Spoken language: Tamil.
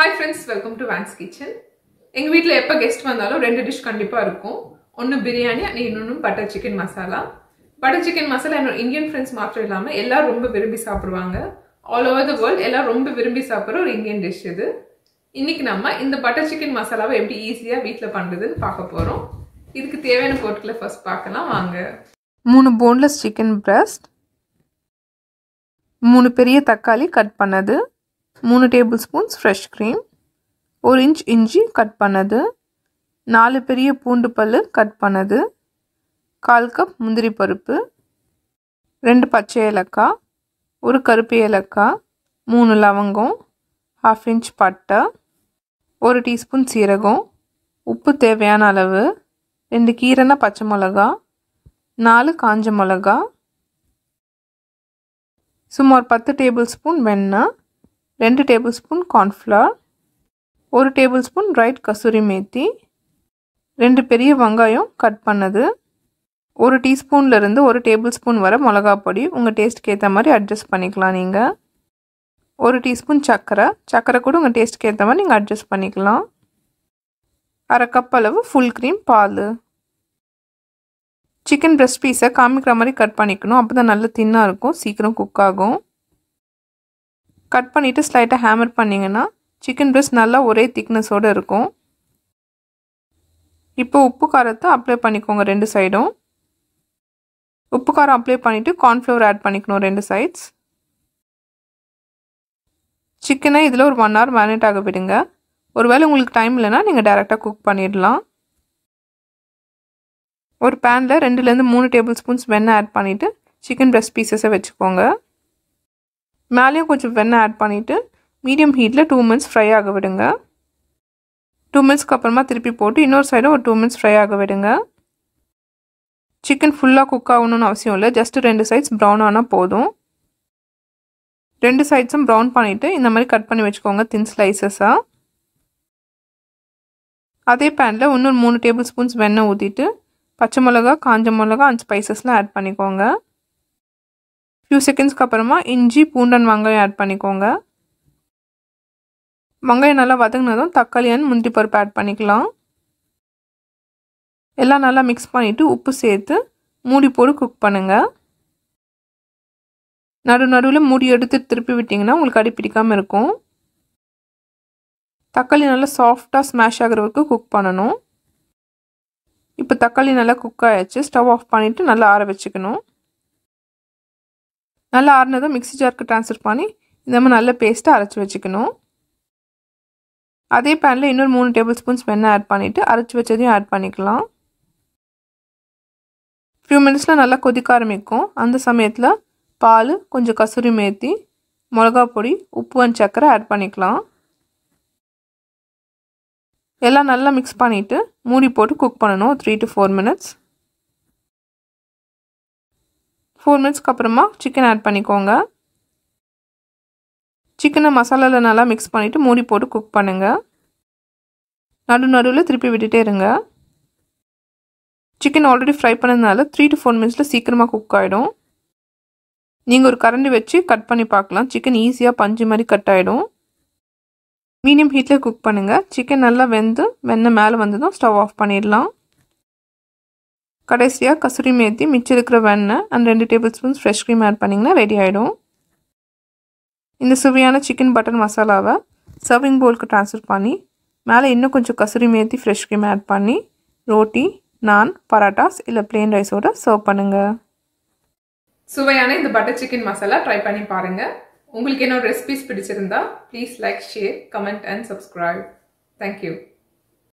hi friends welcome to Vans kitchen எங்கள் வீட்டில் எப்போ கெஸ்ட் வந்தாலும் ரெண்டு டிஷ் கண்டிப்பாக இருக்கும் ஒன்று பிரியாணி அண்ட் இன்னொன்று butter chicken masala butter chicken masala என்னோட இந்தியன் ஃப்ரெண்ட்ஸ் மாத்திரம் இல்லாமல் எல்லாரும் ரொம்ப விரும்பி சாப்பிடுவாங்க ஆல் ஓவர் த வேர்ல்ட் எல்லாம் ரொம்ப விரும்பி சாப்பிட்ற ஒரு இந்தியன் டிஷ் இது இன்னைக்கு நம்ம இந்த பட்டர் சிக்கன் மசாலாவை எப்படி ஈஸியாக வீட்டில் பண்ணுறதுன்னு பார்க்க போகிறோம் இதுக்கு தேவையான பொருட்களை ஃபர்ஸ்ட் பார்க்கலாம் வாங்க மூணு போன்லெஸ் சிக்கன் பிரஸ்ட் மூணு பெரிய தக்காளி கட் பண்ணது மூணு டேபிள் ஸ்பூன்ஸ் ஃப்ரெஷ் க்ரீம் ஒரு இன்ச் இஞ்சி கட் பண்ணது நாலு பெரிய பூண்டு பல் கட் பண்ணது கால் கப் முந்திரி பருப்பு ரெண்டு பச்சை ஏலக்காய் ஒரு கருப்பு ஏலக்காய் மூணு லவங்கம் ஹாஃப் இன்ச் பட்டை ஒரு டீஸ்பூன் சீரகம் உப்பு தேவையான அளவு ரெண்டு கீரைனா பச்சை மிளகா நாலு காஞ்ச மிளகா சுமார் பத்து டேபிள் ஸ்பூன் வெண்ணெய் ரெண்டு டேபிள் ஸ்பூன் கார்ன்ஃப்ளவர் ஒரு table spoon dried kasuri methi ரெண்டு பெரிய வெங்காயம் கட் பண்ணது ஒரு டீஸ்பூன்லேருந்து ஒரு டேபிள் ஸ்பூன் வர மிளகா பொடி உங்கள் டேஸ்ட்டுக்கு ஏற்ற மாதிரி அட்ஜஸ்ட் பண்ணிக்கலாம் நீங்கள் ஒரு டீஸ்பூன் சர்க்கரை சர்க்கரை கூட உங்கள் டேஸ்ட்டுக்கு ஏற்ற மாதிரி நீங்கள் அட்ஜஸ்ட் பண்ணிக்கலாம் அரை கப் அளவு ஃபுல் க்ரீம் பால் சிக்கன் பிரெஸ்ட் பீஸை காமிக்கிற மாதிரி கட் பண்ணிக்கணும் அப்போ தான் நல்ல தின்னாக இருக்கும் சீக்கிரம் குக் ஆகும் கட் பண்ணிவிட்டு ஸ்லைட்டாக ஹேமர் பண்ணிங்கன்னா சிக்கன் பிரெஸ்ட் நல்லா ஒரே திக்னஸோடு இருக்கும் இப்போ உப்பு காரத்தை அப்ளை பண்ணிக்கோங்க ரெண்டு சைடும் உப்பு காரம் அப்ளை பண்ணிவிட்டு கார்ன்ஃப்ளவர் ஆட் பண்ணிக்கணும் ரெண்டு சைட்ஸ் சிக்கனை இதில் ஒரு ஒன் ஹவர் மேரினேட் ஆக விடுங்க ஒருவேளை உங்களுக்கு டைம் இல்லைன்னா நீங்கள் டேரெக்டாக குக் பண்ணிடலாம் ஒரு பேனில் ரெண்டுலேருந்து மூணு டேபிள் ஸ்பூன்ஸ் வெண்ணெய் ஆட் பண்ணிவிட்டு சிக்கன் பிரெஸ்ட் பீசஸை வச்சுக்கோங்க மேலேயும் கொஞ்சம் வெண்ணெய் ஆட் பண்ணிவிட்டு மீடியம் ஹீட்டில் டூ மினிட்ஸ் ஃப்ரை ஆக விடுங்க டூ மினிட்ஸ்க்கு அப்புறமா திருப்பி போட்டு இன்னொரு சைடும் ஒரு டூ மினிட்ஸ் ஃப்ரை ஆக விடுங்க சிக்கன் ஃபுல்லாக குக் ஆகணும்னு அவசியம் இல்லை ஜஸ்ட்டு ரெண்டு சைட்ஸ் ப்ரௌன் ஆனால் போதும் ரெண்டு சைட்ஸும் ப்ரௌன் பண்ணிவிட்டு இந்த மாதிரி கட் பண்ணி வச்சுக்கோங்க தின் ஸ்லைசஸாக அதே பேனில் இன்னொரு மூணு டேபிள் ஸ்பூன்ஸ் வெண்ணெய் ஊற்றிட்டு பச்சை மிளகா காஞ்ச மிளகா அண்ட் ஸ்பைசஸ்லாம் ஆட் பண்ணிக்கோங்க ஃபியூ செகண்ட்ஸ்க்கு அப்புறமா இஞ்சி பூண்டன் வெங்காயம் ஆட் பண்ணிக்கோங்க வெங்காயம் நல்லா வதங்கினதும் தக்காளி அண்ட் முந்திரி பருப்பு ஆட் பண்ணிக்கலாம் எல்லாம் நல்லா மிக்ஸ் பண்ணிவிட்டு உப்பு சேர்த்து மூடி போட்டு குக் பண்ணுங்கள் நடு நடுவில் மூடி எடுத்து திருப்பி விட்டிங்கன்னா உங்களுக்கு அடி பிடிக்காமல் இருக்கும் தக்காளி நல்லா சாஃப்டாக ஸ்மாஷ் ஆகிற வரைக்கும் குக் பண்ணணும் இப்போ தக்காளி நல்லா குக் ஆகிடுச்சு ஸ்டவ் ஆஃப் பண்ணிவிட்டு நல்லா ஆற வச்சுக்கணும் நல்லா ஆறினதும் மிக்ஸி ஜாருக்கு ட்ரான்ஸ்ஃபர் பண்ணி இந்த மாதிரி நல்ல பேஸ்ட்டை அரைச்சி வச்சுக்கணும் அதே பேனில் இன்னொரு மூணு டேபிள் ஸ்பூன்ஸ் வெண்ணெய் ஆட் பண்ணிவிட்டு அரைச்சி வச்சதையும் ஆட் பண்ணிக்கலாம் ஃபியூ மினிட்ஸில் நல்லா கொதிக்க ஆரம்பிக்கும் அந்த சமயத்தில் பால் கொஞ்சம் கசூரி மேத்தி மிளகா பொடி உப்பு அண்ட் சர்க்கரை ஆட் பண்ணிக்கலாம் எல்லாம் நல்லா மிக்ஸ் பண்ணிவிட்டு மூடி போட்டு குக் பண்ணணும் three to four minutes four மினிட்ஸ்க்கு அப்புறமா சிக்கன் ஆட் பண்ணிக்கோங்க சிக்கனை மசாலாவில் நல்லா மிக்ஸ் பண்ணிவிட்டு மூடி போட்டு குக் பண்ணுங்கள் நடு நடுவில் திருப்பி விட்டுட்டே இருங்க சிக்கன் ஆல்ரெடி ஃப்ரை பண்ணதுனால த்ரீ டு ஃபோர் மினிட்ஸில் சீக்கிரமாக குக் ஆகிடும் நீங்கள் ஒரு கரண்டி வச்சு கட் பண்ணி பார்க்கலாம் சிக்கன் ஈஸியாக பஞ்சு மாதிரி கட் ஆகிடும் மீடியம் ஹீட்டில் குக் பண்ணுங்கள் சிக்கன் நல்லா வெந்து வெண்ணெய் மேலே வந்ததும் ஸ்டவ் ஆஃப் பண்ணிடலாம் கடைசியாக கசூரி மேத்தி மிச்சம் இருக்கிற வெண்ணெய் அண்ட் ரெண்டு table spoons fresh cream add பண்ணிங்கன்னா ரெடி ஆகிடும் இந்த சுவையான சிக்கன் பட்டர் மசாலாவை சர்விங் பவுலுக்கு ட்ரான்ஸ்ஃபர் பண்ணி மேலே இன்னும் கொஞ்சம் kasuri methi fresh cream add பண்ணி ரோட்டி நான் பராட்டாஸ் இல்லை பிளெயின் ரைஸோடு சர்வ் பண்ணுங்கள் சுவையான இந்த பட்டர் சிக்கன் மசாலா ட்ரை பண்ணி பாருங்கள் உங்களுக்கு என்னோட ரெசிபிஸ் பிடிச்சிருந்தா please like share comment and subscribe thank you